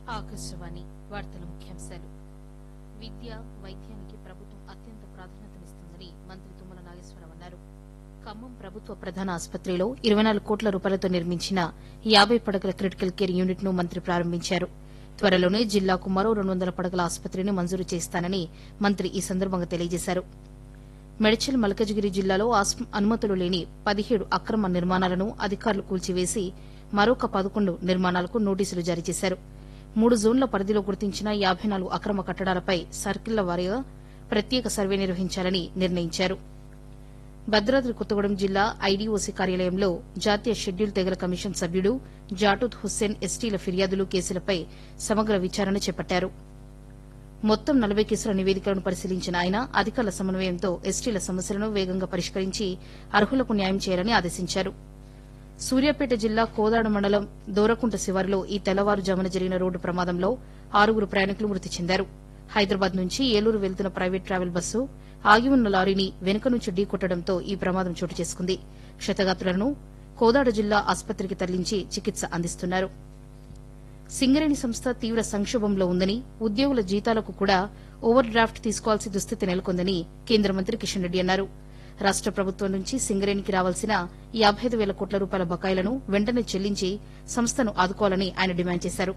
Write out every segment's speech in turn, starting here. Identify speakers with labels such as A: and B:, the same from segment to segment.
A: ఆకాశవాణి వార్తల ముఖ్యాంశాలు విద్య వైద్యానికి ప్రభుత్వం అత్యంత ప్రాధాన్యతనిస్తుందని మంత్రి తుమ్మల నాగేశ్వరరావు అన్నారు ఖమ్మం ప్రభుత్వ ప్రధాన ఆసుపత్రిలో ఇరవై నాలుగు కోట్ల రూపాయలతో నిర్మించిన యాబై పడకల క్రిటికల్ కేర్ యూనిట్ ను మంత్రి ప్రారంభించారు త్వరలోనే జిల్లాకు మరో రెండు వందల పడకల ఆసుపత్రిని మంజూరు చేస్తానని మంత్రి ఈ సందర్భంగా తెలియజేశారు మెడ్చల్ మల్కజ్గిరి జిల్లాలో ఆస్- అనుమతులు లేని పదిహేడు అక్రమ నిర్మాణాలను అధికారులు కూల్చివేసి మరొక పదకొండు నిర్మాణాలకు నోటీసులు జారీ చేశారు మూడు జోన్ల పరిధిలో గుర్తించిన యాబై నాలుగు అక్రమ కట్టడాలపై సర్కిళ్ల వారీగా ప్రత్యేక సర్వే నిర్వహించాలని నిర్ణయించారు భద్రాద్రి కొత్తగూడెం జిల్లా ఐడీఓసీ కార్యాలయంలో జాతీయ షెడ్యూల్ తెగల కమిషన్ సభ్యుడు జాటూద్ హుస్సేన్ ఎస్టీల ఫిర్యాదులు కేసులపై సమగ్ర విచారణ చేపట్టారు మొత్తం నలభై కేసుల నివేదికలను పరిశీలించిన ఆయన అధికారుల సమన్వయంతో ఎస్టీల సమస్యలను వేగంగా పరిష్కరించి అర్హులకు న్యాయం చేయాలని ఆదేశించారు సూర్యాపేట జిల్లా కోదాడ మండలం దోరకుంట శివారులో ఈ తెల్లవారుజామున జరిగిన రోడ్డు ప్రమాదంలో ఆరుగురు ప్రయాణికులు మృతి చెందారు హైదరాబాద్ నుంచి ఏలూరు వెళ్తున్న ప్రైవేట్ ట్రావెల్ బస్సు ఆగి ఉన్న లారీని వెనుక నుంచి ఢీకొట్టడంతో ఈ ప్రమాదం చోటు చేసుకుంది క్షతగాత్రులను కోదాడ జిల్లా ఆసుపత్రికి తరలించి చికిత్స అందిస్తున్నారు సింగరేణి సంస్థ తీవ్ర సంక్షోభంలో ఉందని ఉద్యోగుల జీతాలకు కూడా ఓవర్ డ్రాఫ్ట్ తీసుకోవాల్సి దుస్థితి నెలకొందని కేంద్ర మంత్రి కిషన్ రెడ్డి అన్నారు రాష్ట ప్రభుత్వం నుంచి సింగరేణికి రావాల్సిన యాబై ఐదు వేల కోట్ల రూపాయల బకాయిలను వెంటనే చెల్లించి సంస్థను ఆదుకోవాలని ఆయన డిమాండ్ చేశారు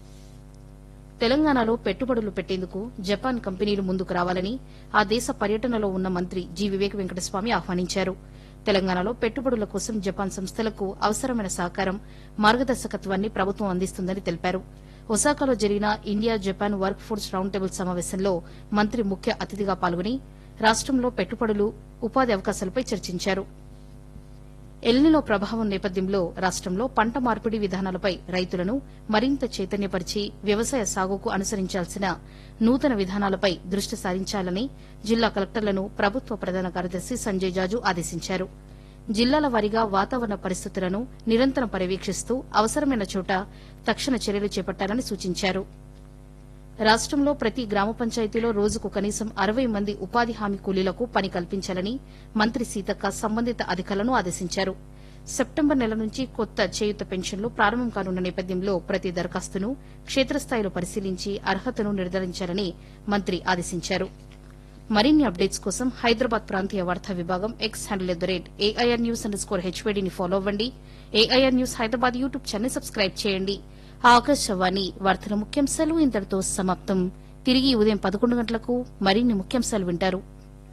A: తెలంగాణలో పెట్టుబడులు పెట్టేందుకు జపాన్ కంపెనీలు ముందుకు రావాలని ఆ దేశ పర్యటనలో ఉన్న మంత్రి జి వివేక వెంకటస్వామి ఆహ్వానించారు తెలంగాణలో పెట్టుబడుల కోసం జపాన్ సంస్థలకు అవసరమైన సహకారం మార్గదర్శకత్వాన్ని ప్రభుత్వం అందిస్తుందని తెలిపారు ఒసాకాలో జరిగిన India Japan work force round table సమావేశంలో మంత్రి ముఖ్య అతిథిగా పాల్గొని రాష్టంలో పెట్టుబడులు ఉపాధి అవకాశాలపై చర్చించారు ఎల్నిలో ప్రభావం నేపథ్యంలో రాష్టంలో పంట మార్పిడి విధానాలపై రైతులను మరింత చైతన్యపరిచి వ్యవసాయ సాగుకు అనుసరించాల్సిన నూతన విధానాలపై దృష్టి సారించాలని జిల్లా కలెక్టర్లను ప్రభుత్వ ప్రధాన కార్యదర్శి సంజయ్ జాజు ఆదేశించారు జిల్లాల వారీగా వాతావరణ పరిస్థితులను నిరంతరం పర్యవేక్షిస్తూ అవసరమైన చోట తక్షణ చర్యలు చేపట్టాలని సూచించారు రాష్టంలో ప్రతి గ్రామ పంచాయతీలో రోజుకు కనీసం అరవై మంది ఉపాధి హామీ కూలీలకు పని కల్పించాలని మంత్రి సీతక్క సంబంధిత అధికారులను ఆదేశించారు సెప్టెంబర్ నెల నుంచి కొత్త చేయుత పెన్షన్లు ప్రారంభం కానున్న నేపథ్యంలో ప్రతి దరఖాస్తును క్షేత్రస్థాయిలో పరిశీలించి అర్హతను నిర్ధారించాలని మంత్రి ఆదేశించారు మరిన్ని అప్డేట్స్ కోసం హైదరాబాద్ ప్రాంతీయ వార్తా విభాగం X handle at the rate AIR news underscore హెచ్వేడీని ఫాలో అవ్వండి AIR news Hyderabad YouTube channel subscribe చేయండి ఆకాశవాణి వార్తల ముఖ్యాంశాలు ఇంతటితో సమాప్తం తిరిగి ఉదయం పదకొండు గంటలకు మరిన్ని ముఖ్యాంశాలు వింటారు